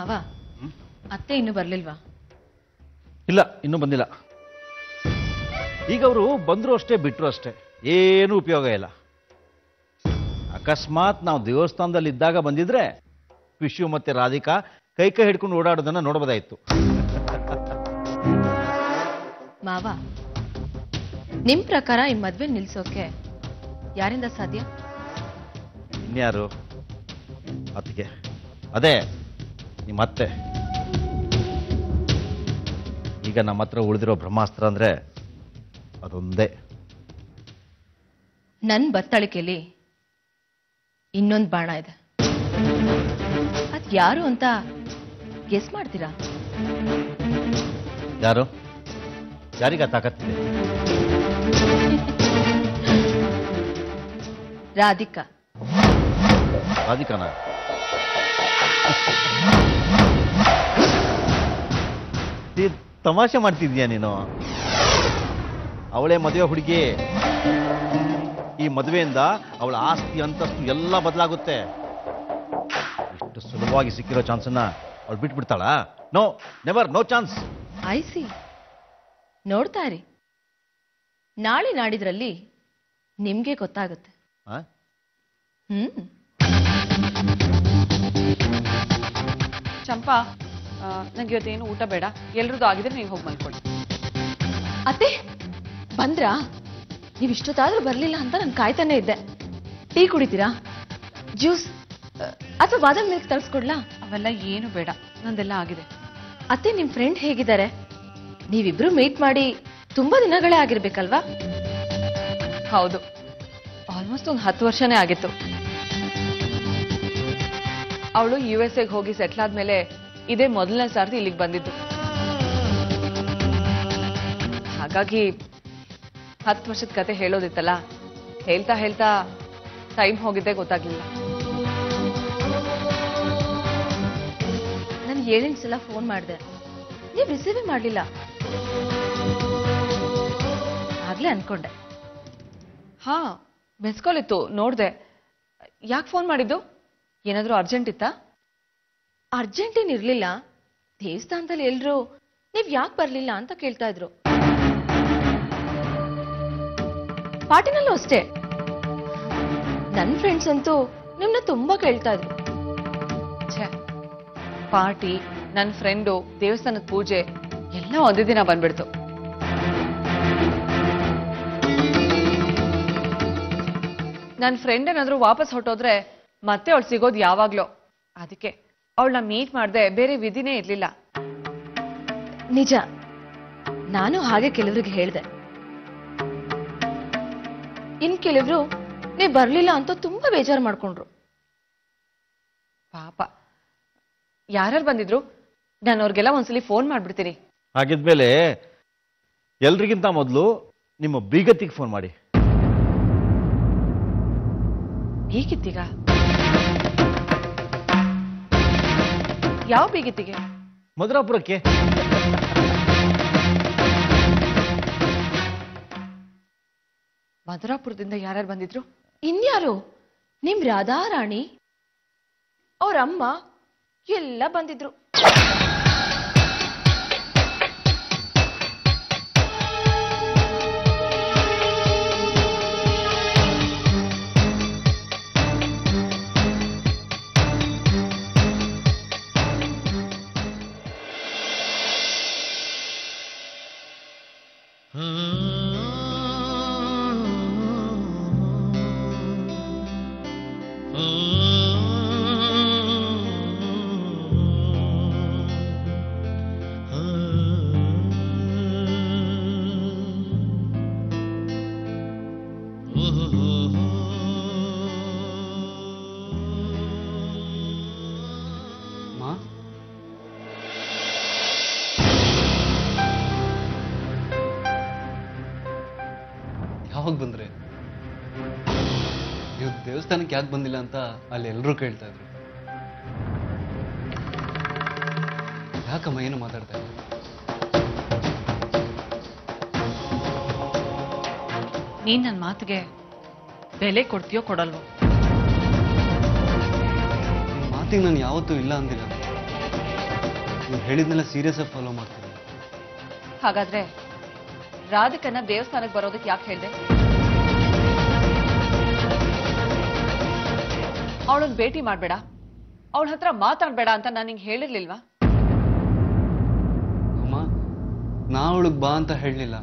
ಮಾವ ಅತ್ತೆ ಇನ್ನೂ ಬರ್ಲಿಲ್ವಾ ಇಲ್ಲ ಇನ್ನೂ ಬಂದಿಲ್ಲ ಈಗ ಅವರು ಬಂದ್ರು ಅಷ್ಟೇ ಬಿಟ್ರು ಅಷ್ಟೇ ಏನೂ ಉಪಯೋಗ ಇಲ್ಲ ಅಕಸ್ಮಾತ್ ನಾವು ದೇವಸ್ಥಾನದಲ್ಲಿ ಇದ್ದಾಗ ಬಂದಿದ್ರೆ ವಿಶು ಮತ್ತೆ ರಾಧಿಕಾ ಕೈ ಕೈ ಹಿಡ್ಕೊಂಡು ಓಡಾಡೋದನ್ನ ನೋಡ್ಬೋದಾಯ್ತು ಮಾವ ನಿಮ್ ಪ್ರಕಾರ ಈ ಮದ್ವೆ ನಿಲ್ಸೋಕೆ ಯಾರಿಂದ ಸಾಧ್ಯ ಇನ್ಯಾರು ಅತ್ತಿಗೆ ಅದೇ ನಿಮ್ಮ ಅತ್ತೆ ಈಗ ನಮ್ಮ ಹತ್ರ ಉಳಿದಿರೋ ಬ್ರಹ್ಮಾಸ್ತ್ರ ಅಂದ್ರೆ ಅದೊಂದೇ ನನ್ ಬತ್ತಳಿಕೆಯಲ್ಲಿ ಇನ್ನೊಂದು ಬಾಣ ಇದೆ ಅದ್ ಯಾರು ಅಂತ ಗೆಸ್ ಮಾಡ್ತೀರಾ ಯಾರು ಯಾರಿಗ ತಾಕತ್ತಿದೆ ರಾಧಿಕಾ ರಾಧಿಕಾನ ಈ ತಮಾಷೆ ಮಾಡ್ತಿದ್ಯಾ ನೀನು ಅವಳೇ ಮದುವೆ ಹುಡುಗಿ ಈ ಮದುವೆಯಿಂದ ಅವಳ ಆಸ್ತಿ ಅಂತಸ್ತು ಎಲ್ಲ ಬದಲಾಗುತ್ತೆ ಇಷ್ಟು ಸುಲಭವಾಗಿ ಸಿಕ್ಕಿರೋ ಚಾನ್ಸನ್ನ ಅವಳು ಬಿಟ್ಬಿಡ್ತಾಳ no never no chance I see ನೋಡ್ತಾ ಇರಿ ನಾಳೆ ನಾಡಿದ್ರಲ್ಲಿ ನಿಮ್ಗೆ ಗೊತ್ತಾಗುತ್ತೆ ಹ್ಮ್ ಚಂಪಾ ನಂಗೆ ಇವತ್ತೇನು ಊಟ ಬೇಡ ಎಲ್ರದ್ದು ಆಗಿದ್ರೆ ನೀವು ಹೋಗಿ ಮಲ್ಕೊಳ್ಳಿ ಅತ್ತೆ ಬಂದ್ರಾ ನೀವ್ ಇಷ್ಟೊತ್ತಾದ್ರೂ ಬರ್ಲಿಲ್ಲ ಅಂತ ನಾನು ಕಾಯ್ತಾನೆ ಇದ್ದೆ ಟೀ ಕುಡಿತೀರಾ ಜ್ಯೂಸ್ ಅಥವಾ ಬಾದಾಮ್ ಮಿಲ್ಕ್ ತರಿಸ್ಕೊಡ್ಲಾ ಅವೆಲ್ಲ ಏನು ಬೇಡ ನಂದೆಲ್ಲ ಆಗಿದೆ ಅತ್ತೆ ನಿಮ್ ಫ್ರೆಂಡ್ ಹೇಗಿದ್ದಾರೆ ನೀವಿಬ್ರು ಮೀಟ್ ಮಾಡಿ ತುಂಬಾ ದಿನಗಳೇ ಆಗಿರ್ಬೇಕಲ್ವಾ ಹೌದು ಆಲ್ಮೋಸ್ಟ್ ಒಂದು ಹತ್ತು ವರ್ಷನೇ ಆಗಿತ್ತು ಅವಳು ಯು ಎಸ್ ಎಗೆ ಹೋಗಿ ಸೆಟ್ಲ್ ಆದ್ಮೇಲೆ ಇದೇ ಮೊದಲನೇ ಸಾರ್ತಿ ಇಲ್ಲಿಗೆ ಬಂದಿದ್ದು ಹಾಗಾಗಿ ಹತ್ತು ವರ್ಷದ ಕತೆ ಹೇಳೋದಿತ್ತಲ್ಲ ಹೇಳ್ತಾ ಹೇಳ್ತಾ ಟೈಮ್ ಹೋಗಿದ್ದೆ ಗೊತ್ತಾಗ್ಲಿಲ್ಲ ನಾನು ಏಳೆಂಟು ಸಲ ಫೋನ್ ಮಾಡಿದೆ ನೀವು ರಿಸೀವೇ ಮಾಡಲಿಲ್ಲ ಆಗ್ಲೇ ಅನ್ಕೊಂಡೆ ಹಾ ಮಿಸ್ ಕಾಲ್ ಇತ್ತು ನೋಡ್ದೆ ಯಾಕೆ ಫೋನ್ ಮಾಡಿದ್ದು ಏನಾದರೂ ಅರ್ಜೆಂಟ್ ಇತ್ತಾ ಅರ್ಜೆಂಟ್ ಏನ್ ಇರ್ಲಿಲ್ಲ ದೇವಸ್ಥಾನದಲ್ಲಿ ಎಲ್ರು ನೀವ್ ಯಾಕೆ ಬರ್ಲಿಲ್ಲ ಅಂತ ಕೇಳ್ತಾ ಇದ್ರು ಪಾರ್ಟಿನಲ್ಲೂ ಅಷ್ಟೇ ನನ್ ಫ್ರೆಂಡ್ಸ್ ಅಂತೂ ನಿಮ್ನ ತುಂಬಾ ಕೇಳ್ತಾ ಇದ್ರು ಛೇ ಪಾರ್ಟಿ ನನ್ನ ಫ್ರೆಂಡು ದೇವಸ್ಥಾನದ ಪೂಜೆ ಎಲ್ಲ ಒಂದೇ ದಿನ ಬಂದ್ಬಿಡ್ತು ನನ್ನ ಫ್ರೆಂಡ್ ಏನಾದ್ರೂ ವಾಪಸ್ ಹೊಟ್ಟೋದ್ರೆ ಮತ್ತೆ ಅವಳು ಸಿಗೋದು ಯಾವಾಗ್ಲೋ ಅದಕ್ಕೆ ಅವಳನ್ನ ಮೀಟ್ ಮಾಡದೆ ಬೇರೆ ವಿಧಿನೇ ಇರ್ಲಿಲ್ಲ ನಿಜ ನಾನು ಹಾಗೆ ಕೆಲವ್ರಿಗೆ ಹೇಳ್ದೆ ಇನ್ ಕೆಲವ್ರು ನೀವ್ ಬರ್ಲಿಲ್ಲ ಅಂತ ತುಂಬಾ ಬೇಜಾರು ಮಾಡ್ಕೊಂಡ್ರು ಪಾಪ ಯಾರ್ಯಾರು ಬಂದಿದ್ರು ನಾನು ಅವ್ರಿಗೆಲ್ಲ ಒಂದ್ಸಲಿ ಫೋನ್ ಮಾಡ್ಬಿಡ್ತೀನಿ ಹಾಗಿದ್ಮೇಲೆ ಎಲ್ರಿಗಿಂತ ಮೊದಲು ನಿಮ್ಮ ಬೀಗತ್ತಿಗೆ ಫೋನ್ ಮಾಡಿ ಬೀಗಿತ್ತೀಗ ಯಾವ ಬೀಗಿತ್ತಿಗೆ ಮಧುರಾಪುರಕ್ಕೆ ಮಧುರಾಪುರದಿಂದ ಯಾರ್ಯಾರು ಬಂದಿದ್ರು ಇನ್ಯಾರು ನಿಮ್ ರಾಧಾರಾಣಿ ಅವ್ರಮ್ಮ ಎಲ್ಲ ಬಂದಿದ್ರು ಮಾ ಯಾವಾಗ ಬಂದ್ರೆ ನೀವು ದೇವಸ್ಥಾನಕ್ಕೆ ಯಾಕೆ ಬಂದಿಲ್ಲ ಅಂತ ಅಲ್ಲಿ ಎಲ್ಲರೂ ಕೇಳ್ತಾ ಇದ್ರು ಯಾಕಮ್ಮ ಏನು ಮಾತಾಡ್ತಾ ಇಲ್ಲ ನೀನ್ ನನ್ನ ಮಾತಿಗೆ ಬೆಲೆ ಕೊಡ್ತೀಯೋ ಕೊಡಲ್ವೋ ನಿಮ್ಮ ಮಾತಿಗೆ ನಾನು ಯಾವತ್ತೂ ಇಲ್ಲ ಅಂದಿಲ್ಲ ನೀವು ಹೇಳಿದ್ನೆಲ್ಲ ಸೀರಿಯಸ್ ಆಗಿ ಫಾಲೋ ಮಾಡ್ತೀನಿ ಹಾಗಾದ್ರೆ ರಾಧಿಕನ್ನ ದೇವಸ್ಥಾನಕ್ಕೆ ಬರೋದಕ್ಕೆ ಯಾಕೆ ಹೇಳ್ದೆ ಅವಳನ್ನ ಭೇಟಿ ಮಾಡ್ಬೇಡ ಅವಳ ಹತ್ರ ಮಾತಾಡ್ಬೇಡ ಅಂತ ನಾನು ನಿಂಗೆ ಹೇಳಿರ್ಲಿಲ್ವಾ ಅಮ್ಮ ನಾ ಅವಳಿಗೆ ಬಾ ಅಂತ ಹೇಳಲಿಲ್ಲ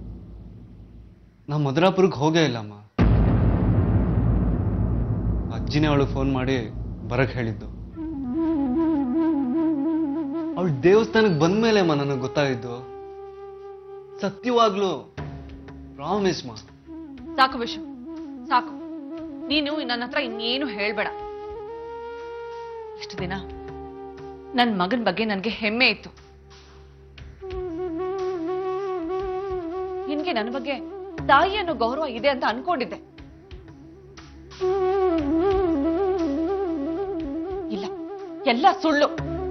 ನಾ ಮಧುರಾಪುರಕ್ಕೆ ಹೋಗೇ ಇಲ್ಲ ಅಮ್ಮ ಅಜ್ಜಿನೇ ಅವಳಿಗೆ ಫೋನ್ ಮಾಡಿ ಬರಕ್ ಹೇಳಿದ್ದು ಅವಳು ದೇವಸ್ಥಾನಕ್ಕೆ ಬಂದ್ಮೇಲೆ ಅಮ್ಮ ನನಗೆ ಗೊತ್ತಾಗಿದ್ದು ಸತ್ಯವಾಗ್ಲು ಪ್ರಾಮಿಸ್ ಮಾ ಸಾಕು ವಿಷು ಸಾಕು ನೀನು ನನ್ನ ಹತ್ರ ಇನ್ನೇನು ಹೇಳ್ಬೇಡ ಇಷ್ಟು ದಿನ ನನ್ನ ಮಗನ ಬಗ್ಗೆ ನನಗೆ ಹೆಮ್ಮೆ ಇತ್ತು ನಿನ್ಗೆ ನನ್ನ ಬಗ್ಗೆ ತಾಯಿ ಅನ್ನೋ ಗೌರವ ಇದೆ ಅಂತ ಅನ್ಕೊಂಡಿದ್ದೆ ಇಲ್ಲ ಎಲ್ಲ ಸುಳ್ಳು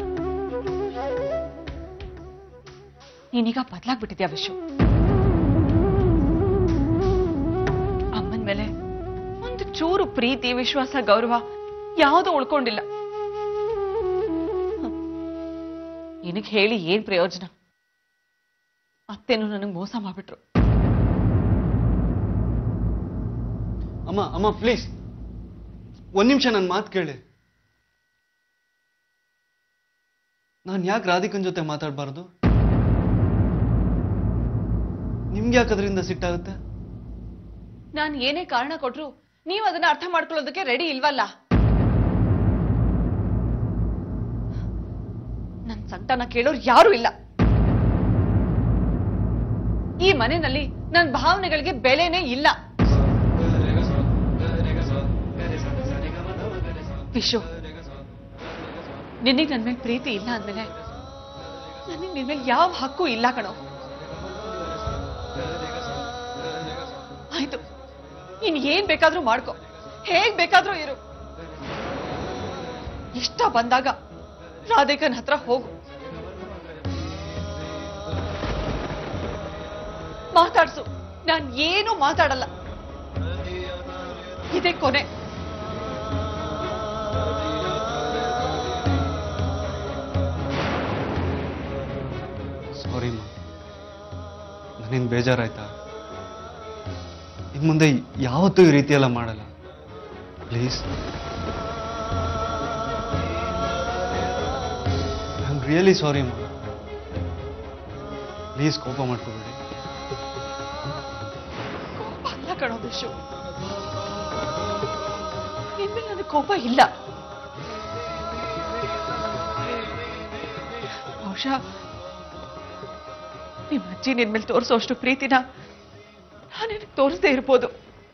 ನೀನೀಗ ಬದಲಾಗ್ಬಿಟ್ಟಿದ್ಯಾ ವಿಶು ಅಮ್ಮನ ಮೇಲೆ ಒಂದು ಚೂರು ಪ್ರೀತಿ ವಿಶ್ವಾಸ ಗೌರವ ಯಾವುದೂ ಉಳ್ಕೊಂಡಿಲ್ಲ ನಿನಗೆ ಹೇಳಿ ಏನ್ ಪ್ರಯೋಜನ ಅತ್ತೇನು ನನಗೆ ಮೋಸ ಮಾಡ್ಬಿಟ್ರು ಅಮ್ಮ ಅಮ್ಮ ಪ್ಲೀಸ್ ಒಂದ್ ನಿಮಿಷ ನನ್ನ ಮಾತು ಕೇಳಿ ನಾನು ಯಾಕೆ ರಾಧಿಕನ್ ಜೊತೆ ಮಾತಾಡಬಾರ್ದು ನಿಮ್ಗೆ ಯಾಕೆ ಅದರಿಂದ ಸಿಟ್ಟಾಗುತ್ತೆ ನಾನು ಏನೇ ಕಾರಣ ಕೊಟ್ರು ನೀವು ಅದನ್ನ ಅರ್ಥ ಮಾಡ್ಕೊಳ್ಳೋದಕ್ಕೆ ರೆಡಿ ಇಲ್ವಲ್ಲ ನನ್ ಸಂಕಟನ ಕೇಳೋರು ಯಾರು ಇಲ್ಲ ಈ ಮನೆಯಲ್ಲಿ ನನ್ನ ಭಾವನೆಗಳಿಗೆ ಬೆಲೆನೇ ಇಲ್ಲ ವಿಶು ನಿನಗೆ ನನ್ ಮೇಲೆ ಪ್ರೀತಿ ಇಲ್ಲ ಅಂದ್ಮೇಲೆ ನನಗೆ ನಿನ್ ಮೇಲೆ ಯಾವ ಹಕ್ಕು ಇಲ್ಲ ಕಣೋ ಆಯ್ತು ಇನ್ ಏನ್ ಬೇಕಾದ್ರೂ ಮಾಡ್ಕೊ ಹೇಗ್ ಬೇಕಾದ್ರೂ ಇರು ಇಷ್ಟ ಬಂದಾಗ ರಾಧಿಕನ್ ಹತ್ರ ಹೋಗು ಮಾತಾಡ್ಸು ನಾನ್ ಏನು ಮಾತಾಡಲ್ಲ ಇದೇ ಕೊನೆ ಸಾರಿ ಮಾ ನನಗೆ ಬೇಜಾರಾಯ್ತಾ ಇನ್ ಮುಂದೆ ಯಾವತ್ತೂ ಈ ರೀತಿ ಎಲ್ಲ ಮಾಡಲ್ಲ please I am really sorry ಮಾ ಪ್ಲೀಸ್ ಕೋಪ ಮಾಡ್ಕೋಬೇಡಿ ಕೋಪ ಅಲ್ಲ ಕಣೋ ವಿಶು ನಿನ್ಮೇಲೆ ನನಗೆ ಕೋಪ ಇಲ್ಲ ಬಹುಶಃ ನಿಮ್ಮ ಅಜ್ಜಿ ನಿನ್ಮೇಲೆ ತೋರಿಸೋಷ್ಟು ಪ್ರೀತಿನ ನಾನು ನಿನಗೆ ತೋರಿಸದೇ ಇರ್ಬೋದು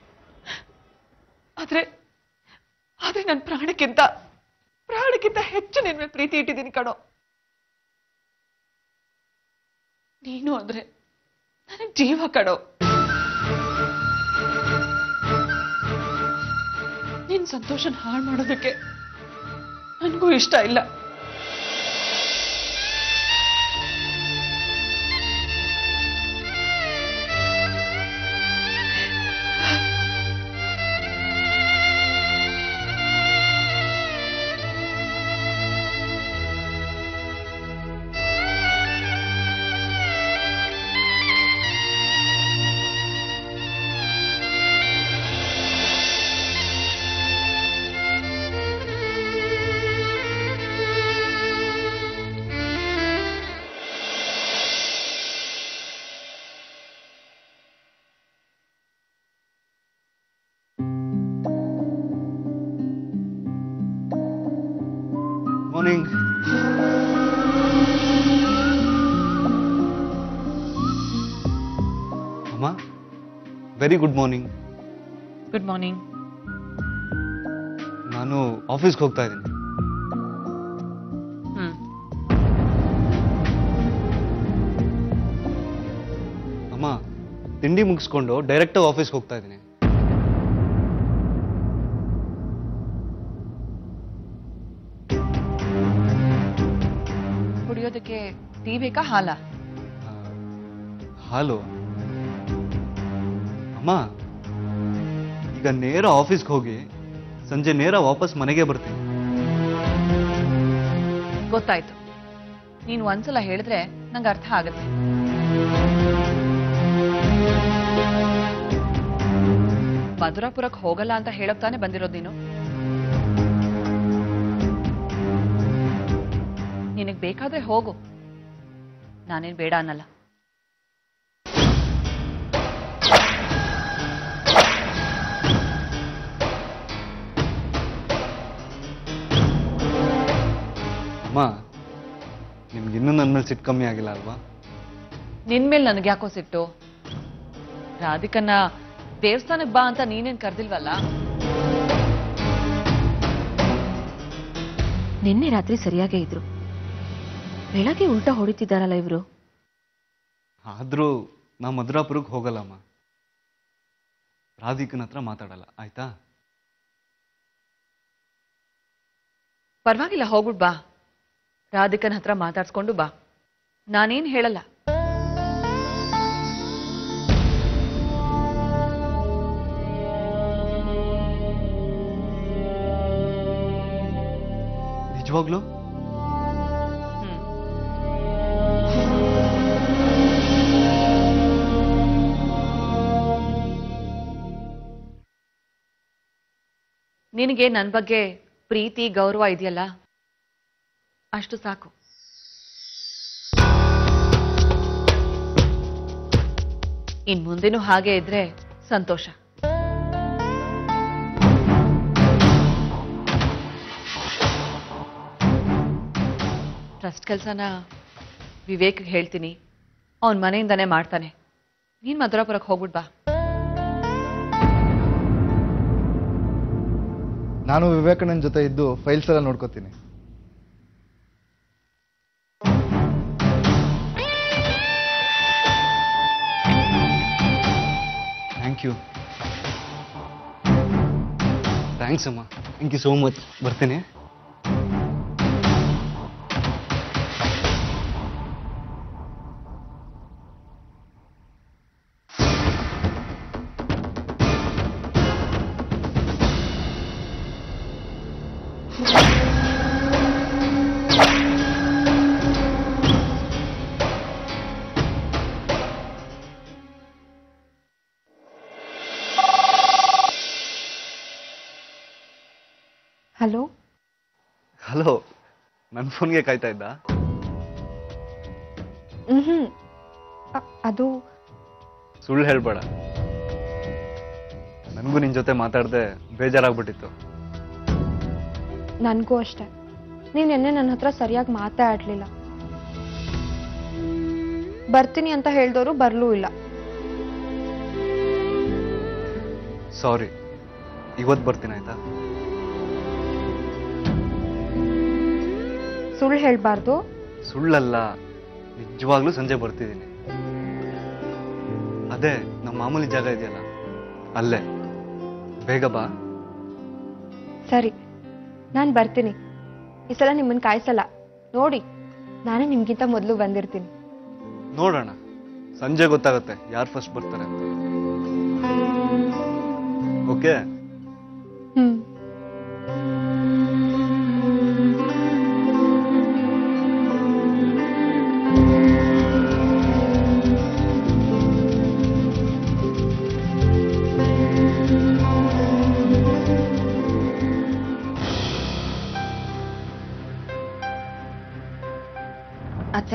ಆದ್ರೆ ಆದ್ರೆ ನನ್ನ ಪ್ರಾಣಕ್ಕಿಂತ ಪ್ರಾಣಕ್ಕಿಂತ ಹೆಚ್ಚು ನಿನ್ಮೇಲೆ ಪ್ರೀತಿ ಇಟ್ಟಿದ್ದೀನಿ ಕಣೋ ನೀನು ಅಂದ್ರೆ ನನಗೆ ಜೀವ ಕಣೋ ನಿನ್ ಸಂತೋಷನ ಹಾಳು ಮಾಡೋದಕ್ಕೆ ನನಗೂ ಇಷ್ಟ ಇಲ್ಲ ಮಾರ್ನಿಂಗ್ ಅಮ್ಮ very good morning good morning ನಾನು ಆಫೀಸ್ಗೆ ಹೋಗ್ತಾ ಇದ್ದೀನಿ ಹ್ಮ್ ಅಮ್ಮ ತಿಂಡಿ ಮುಗಿಸ್ಕೊಂಡು ಡೈರೆಕ್ಟಾಗಿ ಆಫೀಸ್ಗೆ ಹೋಗ್ತಾ ಇದ್ದೀನಿ ಕುಡಿಯೋದಕ್ಕೆ ಟೀ ಬೇಕಾ ಹಾಲ ಆ, ಹಾಲು ಅಮ್ಮ ಈಗ ನೇರ ಆಫೀಸ್ಗೆ ಹೋಗಿ ಸಂಜೆ ನೇರ ವಾಪಸ್ ಮನೆಗೆ ಬರ್ತೀನಿ ಗೊತ್ತಾಯ್ತು ನೀನು ಒಂದ್ಸಲ ಹೇಳಿದ್ರೆ ನಂಗೆ ಅರ್ಥ ಆಗುತ್ತೆ ಮಧುರಾಪುರಕ್ಕೆ ಹೋಗಲ್ಲ ಅಂತ ಹೇಳಕ್ ತಾನೇ ಬಂದಿರೋದು ನೀನು ನಿನಗ್ ಬೇಕಾದ್ರೆ ಹೋಗು ನಾನೇನ್ ಬೇಡ ಅನ್ನಲ್ಲ ಅಮ್ಮ ನಿಮ್ಗೆ ಇನ್ನೂ ನನ್ನ ಮೇಲೆ ಸಿಟ್ಟು ಕಮ್ಮಿ ಆಗಿಲ್ಲ ಅಲ್ವಾ ನಿನ್ ಮೇಲೆ ನನಗೆ ಯಾಕೋ ಸಿಟ್ಟು ರಾಧಿಕನ್ನ ದೇವಸ್ಥಾನಕ್ಕೆ ಬಾ ಅಂತ ನೀನೇನ್ ಕರ್ದಿಲ್ವಲ್ಲ ನಿನ್ನೆ ರಾತ್ರಿ ಸರಿಯಾಗೇ ಇದ್ರು ಬೆಳಗ್ಗೆ ಉಲ್ಟಾ ಹೊಡಿತಿದ್ದಾರಲ್ಲ ಇವರು ಆದರೂ ನಾ ಮಧುರಾಪುರಕ್ಕೆ ಹೋಗಲ್ಲಮ್ಮ ರಾಧಿಕನ ಹತ್ರ ಮಾತಾಡಲ್ಲ ಆಯ್ತಾ ಪರವಾಗಿಲ್ಲ ಹೋಗ್ಬಿಟ್ ಬಾ ರಾಧಿಕನ್ ಹತ್ರ ಮಾತಾಡ್ಸ್ಕೊಂಡು ಬಾ ನಾನೇನ್ ಹೇಳಲ್ಲ ನಿಜವಾಗ್ಲೂ ಹ್ಮ್ ನಿನಗೆ ನನ್ನ ಬಗ್ಗೆ ಪ್ರೀತಿ ಗೌರವ ಇದೆಯಲ್ಲ ಅಷ್ಟು ಸಾಕು ಇನ್ ಮುಂದೆನೂ ಹಾಗೆ ಇದ್ರೆ ಸಂತೋಷ ಟ್ರಸ್ಟ್ ಕೆಲಸನ ವಿವೇಕ್ ಹೇಳ್ತೀನಿ ಅವನ್ ಮನೆಯಿಂದಾನೇ ಮಾಡ್ತಾನೆ ನೀನ್ ಮಧುರಾಪುರಕ್ಕೆ ಹೋಗ್ಬಿಟ್ ಬಾ ನಾನು ವಿವೇಕಾನಂದ್ ಜೊತೆ ಇದ್ದು ಫೈಲ್ಸ್ ಎಲ್ಲ ನೋಡ್ಕೋತೀನಿ ಥ್ಯಾಂಕ್ ಯು ಥ್ಯಾಂಕ್ಸ್ ಅಮ್ಮ ಥ್ಯಾಂಕ್ ಯು ಸೋ ಮಚ್ ಬರ್ತೀನಿ ಹಲೋ ಹಲೋ ನನ್ನ ಫೋನ್ಗೆ ಕಾಯ್ತಾ ಇದ್ದ ಹ್ಮ್ ಅದು ಸುಳ್ಳು ಹೇಳ್ಬೇಡ ನನಗೂ ನಿನ್ನ ಜೊತೆ ಮಾತಾಡದೆ ಬೇಜಾರಾಗ್ಬಿಟ್ಟಿತ್ತು ನನಗೂ ಅಷ್ಟೆ ನೀನು ನಿನ್ನೆ ನನ್ನ ಹತ್ರ ಸರಿಯಾಗಿ ಮಾತಾಡಲಿಲ್ಲ ಬರ್ತೀನಿ ಅಂತ ಹೇಳ್ದವರು ಬರಲೂ ಇಲ್ಲ ಸಾರಿ ಇವತ್ತು ಬರ್ತೀನಿ ಆಯ್ತಾ ಸುಳ್ಳು ಹೇಳಬಾರ್ದು ಸುಳ್ಳಲ್ಲ ನಿಜವಾಗ್ಲೂ ಸಂಜೆ ಬರ್ತಿದ್ದೀನಿ ಅದೇ ನಮ್ಮ ಮಾಮೂಲಿ ಜಾಗ ಇದೆಯಲ್ಲ ಅಲ್ಲೇ ಬೇಗ ಬಾ ಸರಿ ನಾನು ಬರ್ತೀನಿ ಈ ಸಲ ನಿಮ್ಮನ್ನು ಕಾಯಿಸಲ್ಲ ನೋಡಿ ನಾನೇ ನಿಮ್ಗಿಂತ ಮೊದಲು ಬಂದಿರ್ತೀನಿ ನೋಡೋಣ ಸಂಜೆ ಗೊತ್ತಾಗುತ್ತೆ ಯಾರು ಫಸ್ಟ್ ಬರ್ತಾರೆ ಅಂತ ಓಕೆ ಹ್ಮ್ ಅತ್ತೆ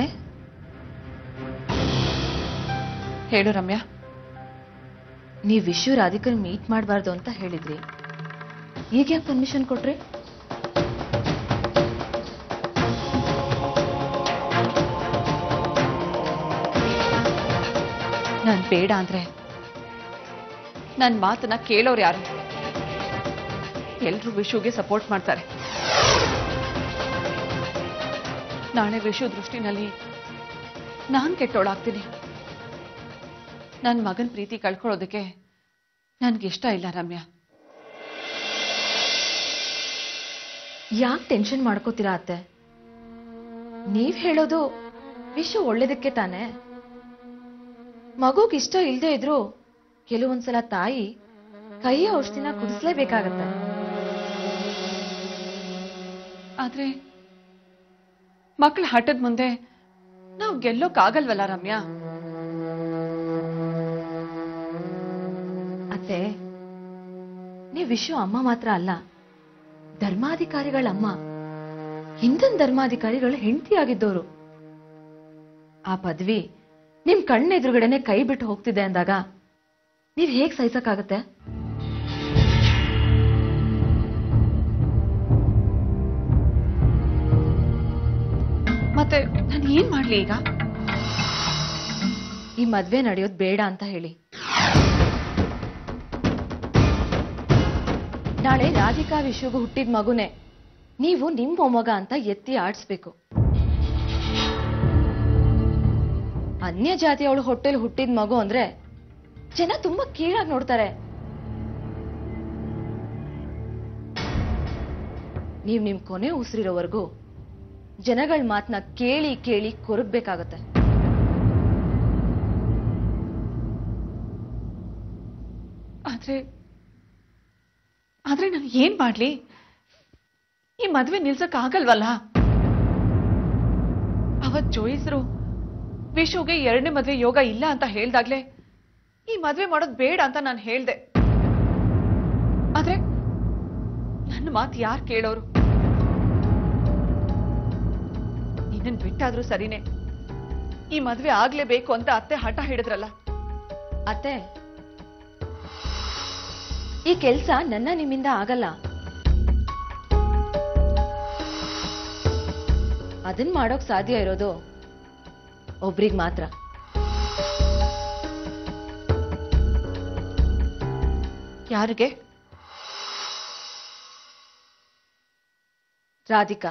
ಹೇಳು ರಮ್ಯಾ ನೀವು ವಿಶ್ವ ರಾಧಿಕನ್ ಮೀಟ್ ಮಾಡಬಾರ್ದು ಅಂತ ಹೇಳಿದ್ರಿ ಈಗ ಯಾಕೆ ಪರ್ಮಿಷನ್ ಕೊಟ್ರಿ ನಾನ್ ಬೇಡ ಅಂದ್ರೆ ನನ್ ಮಾತನ್ನ ಕೇಳೋರು ಯಾರು ಎಲ್ರು ವಿಶುಗೆ ಸಪೋರ್ಟ್ ಮಾಡ್ತಾರೆ ನಾಳೆ ವಿಶು ದೃಷ್ಟಿನಲ್ಲಿ ನಾನ್ ಕೆಟ್ಟೋಳಾಗ್ತೀನಿ ನನ್ ಮಗನ್ ಪ್ರೀತಿ ಕಳ್ಕೊಳ್ಳೋದಕ್ಕೆ ನನ್ಗಿಷ್ಟ ಇಲ್ಲ ರಮ್ಯಾ ಯಾಕೆ ಟೆನ್ಷನ್ ಮಾಡ್ಕೋತೀರಾ ಅತ್ತೆ ನೀವ್ ಹೇಳೋದು ವಿಶ್ವ ಒಳ್ಳೇದಕ್ಕೆ ತಾನೆ ಮಗುಗ್ ಇಷ್ಟ ಇಲ್ದೇ ಇದ್ರು ಕೆಲವೊಂದ್ಸಲ ತಾಯಿ ಕೈಯ ಔಷಧಿನ ಕುಡಿಸ್ಲೇಬೇಕಾಗತ್ತೆ ಆದ್ರೆ ಮಕ್ಕಳ ಹಠದ ಮುಂದೆ ನಾವು ಗೆಲ್ಲೋಕ್ಕಾಗಲ್ವಲ್ಲ ರಮ್ಯಾ ಅತ್ತೆ ನೀವು ವಿಶ್ವ ಅಮ್ಮ ಮಾತ್ರ ಅಲ್ಲ ಧರ್ಮಾಧಿಕಾರಿಗಳ ಅಮ್ಮ ಹಿಂದಿನ ಧರ್ಮಾಧಿಕಾರಿಗಳು ಹೆಂಡತಿ ಆಗಿದ್ದವರು ಆ ಪದವಿ ನಿಮ್ ಕಣ್ಣೆದುರುಗಡೆನೆ ಕೈ ಬಿಟ್ಟು ಹೋಗ್ತಿದೆ ಅಂದಾಗ ನೀವ್ ಹೇಗ್ ಸಹಿಸಕ್ಕಾಗತ್ತೆ ಮತ್ತೆ ನಾನು ಏನ್ ಮಾಡ್ಲಿ ಈಗ ಈ ಮದ್ವೆ ನಡೆಯೋದ್ ಬೇಡ ಅಂತ ಹೇಳಿ ನಾಳೆ ರಾಧಿಕಾ ವಿಶ್ವಗೂ ಹುಟ್ಟಿದ ಮಗುನೆ ನೀವು ನಿಮ್ ಮೊಮ್ಮಗ ಅಂತ ಎತ್ತಿ ಆಡಿಸ್ಬೇಕು ಅನ್ಯ ಜಾತಿಯವಳು ಹೊಟ್ಟೆಲ್ ಹುಟ್ಟಿದ ಮಗು ಅಂದ್ರೆ ಜನ ತುಂಬಾ ಕೀಳಾಗಿ ನೋಡ್ತಾರೆ ನೀವ್ ನಿಮ್ ಕೊನೆ ಉಸಿರಿರೋವರೆಗೂ ಜನಗಳ ಮಾತನ್ನ ಕೇಳಿ ಕೇಳಿ ಕೊರಗ್ಬೇಕಾಗತ್ತೆ ಆದ್ರೆ ಆದ್ರೆ ನಾನು ಏನ್ ಮಾಡ್ಲಿ ಈ ಮದ್ವೆ ನಿಲ್ಸಕ್ ಆಗಲ್ವಲ್ಲ ಅವತ್ ಜೋಯಿಸ್ರು ವಿಶುಗೆ ಎರಡನೇ ಮದ್ವೆ ಯೋಗ ಇಲ್ಲ ಅಂತ ಹೇಳ್ದಾಗ್ಲೇ ಈ ಮದ್ವೆ ಮಾಡೋದ್ ಬೇಡ ಅಂತ ನಾನು ಹೇಳ್ದೆ ಆದ್ರೆ ನನ್ನ ಮಾತು ಯಾರು ಕೇಳೋರು ನಿನ್ನನ್ ಬಿಟ್ಟಾದ್ರೂ ಸರಿನೇ ಈ ಮದ್ವೆ ಆಗ್ಲೇಬೇಕು ಅಂತ ಅತ್ತೆ ಹಠ ಹಿಡಿದ್ರಲ್ಲ ಅತ್ತೆ ಈ ಕೆಲ್ಸ ನನ್ನ ನಿಮ್ಮಿಂದ ಆಗಲ್ಲ ಅದನ್ ಮಾಡೋಕ್ ಸಾಧ್ಯ ಇರೋದು ಒಬ್ರಿಗ್ ಮಾತ್ರ ಯಾರಿಗೆ ರಾಧಿಕಾ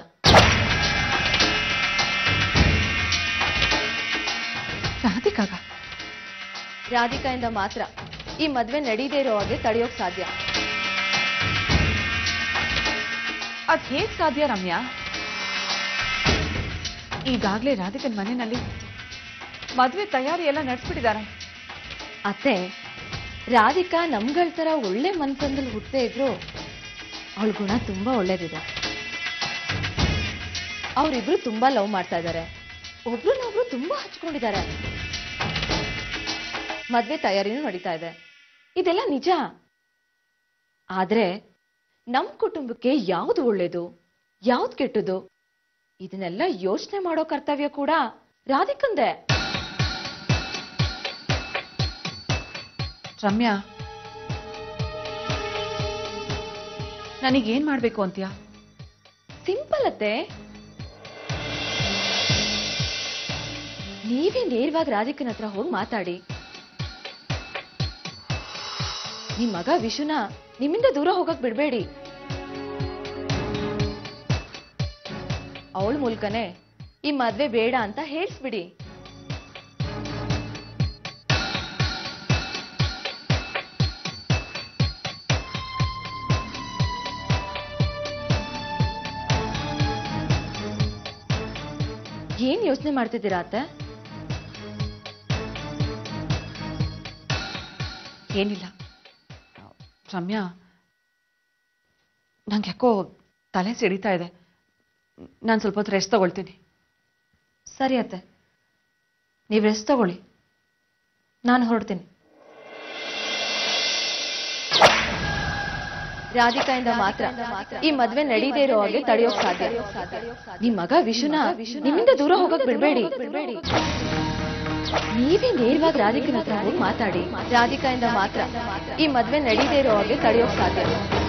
ರಾಧಿಕಾಗ ರಾಧಿಕಾಯಿಂದ ಮಾತ್ರ ಈ ಮದ್ವೆ ನಡೀದೇ ಇರೋ ಹಾಗೆ ತಡೆಯೋಕ್ ಸಾಧ್ಯ ಅದ್ ಹೇಗ್ ಸಾಧ್ಯ ರಮ್ಯಾ ಈಗಾಗ್ಲೇ ರಾಧಿಕನ್ ಮನೆಯಲ್ಲಿ ಮದ್ವೆ ತಯಾರಿ ಎಲ್ಲ ನಡೆಸ್ಬಿಟ್ಟಿದ್ದಾರೆ ಅತ್ತೆ ರಾಧಿಕಾ ನಮ್ಗಳ ತರ ಒಳ್ಳೆ ಮನ್ಸಂದಲ್ಲಿ ಹುಟ್ಟದೇ ಇದ್ರು ಅವಳ ಗುಣ ತುಂಬಾ ಒಳ್ಳೇದಿದೆ ಅವರಿಬ್ರು ತುಂಬಾ ಲವ್ ಮಾಡ್ತಾ ಇದ್ದಾರೆ ಒಬ್ರನ್ನೊಬ್ರು ತುಂಬಾ ಹಚ್ಕೊಂಡಿದ್ದಾರೆ ಮದ್ವೆ ತಯಾರಿನೂ ನಡೀತಾ ಇದೆ ಇದೆಲ್ಲ ನಿಜ ಆದ್ರೆ ನಮ್ ಕುಟುಂಬಕ್ಕೆ ಯಾವ್ದು ಒಳ್ಳೇದು ಯಾವ್ದು ಕೆಟ್ಟದು ಇದನ್ನೆಲ್ಲ ಯೋಚನೆ ಮಾಡೋ ಕರ್ತವ್ಯ ಕೂಡ ರಾಧಿಕಂದೆ ರಮ್ಯಾ ನನಗೇನ್ ಮಾಡ್ಬೇಕು ಅಂತ್ಯಾ ಸಿಂಪಲ್ ಅತ್ತೆ ನೀವೇ ನೇರವಾಗಿ ರಾಧಿಕನ ಹತ್ರ ಹೋಗಿ ಮಾತಾಡಿ ನಿಮ್ ಮಗ ವಿಶುನ ನಿಮ್ಮಿಂದ ದೂರ ಹೋಗಕ್ ಬಿಡ್ಬೇಡಿ ಅವಳ ಮೂಲಕನೇ ಈ ಮದ್ವೆ ಬೇಡ ಅಂತ ಹೇಳ್ಸ್ಬಿಡಿ ಏನ್ ಯೋಚನೆ ಮಾಡ್ತಿದ್ದೀರಾ ಅತ್ತೆ ಏನಿಲ್ಲ ರಮ್ಯಾ ನಂಗೆ ಯಾಕೋ ತಲೆ ಸಿಡಿತಾ ಇದೆ ನಾನು ಸ್ವಲ್ಪ ಹೊತ್ತು ರೆಸ್ಟ್ ತಗೊಳ್ತೀನಿ ಸರಿ ಅತ್ತೆ ನೀವು ರೆಸ್ಟ್ ತಗೊಳ್ಳಿ ನಾನು ಹೊರಡ್ತೀನಿ ರಾಧಿಕಾಯಿಂದ ಮಾತ್ರ ಈ ಮದ್ವೆ ನಡೀದೇ ಇರೋ ಹಾಗೆ ತಡೆಯೋಕ್ ಸಾಧ್ಯ ನಿಮ್ ಮಗ ವಿಶುನ ನಿಮ್ಮಿಂದ ದೂರ ಹೋಗಕ್ ಬಿಡ್ಬೇಡಿ ನೀವೇ ನೇರವಾಗಿ ರಾಧಿಕನ ಹತ್ರ ಹೋಗಿ ಮಾತಾಡಿ ರಾಧಿಕಾಯಿಂದ ಮಾತ್ರ ಈ ಮದ್ವೆ ನಡೀದೇ ಇರೋ ಹಾಗೆ ತಡೆಯೋಕ್ ಸಾಧ್ಯ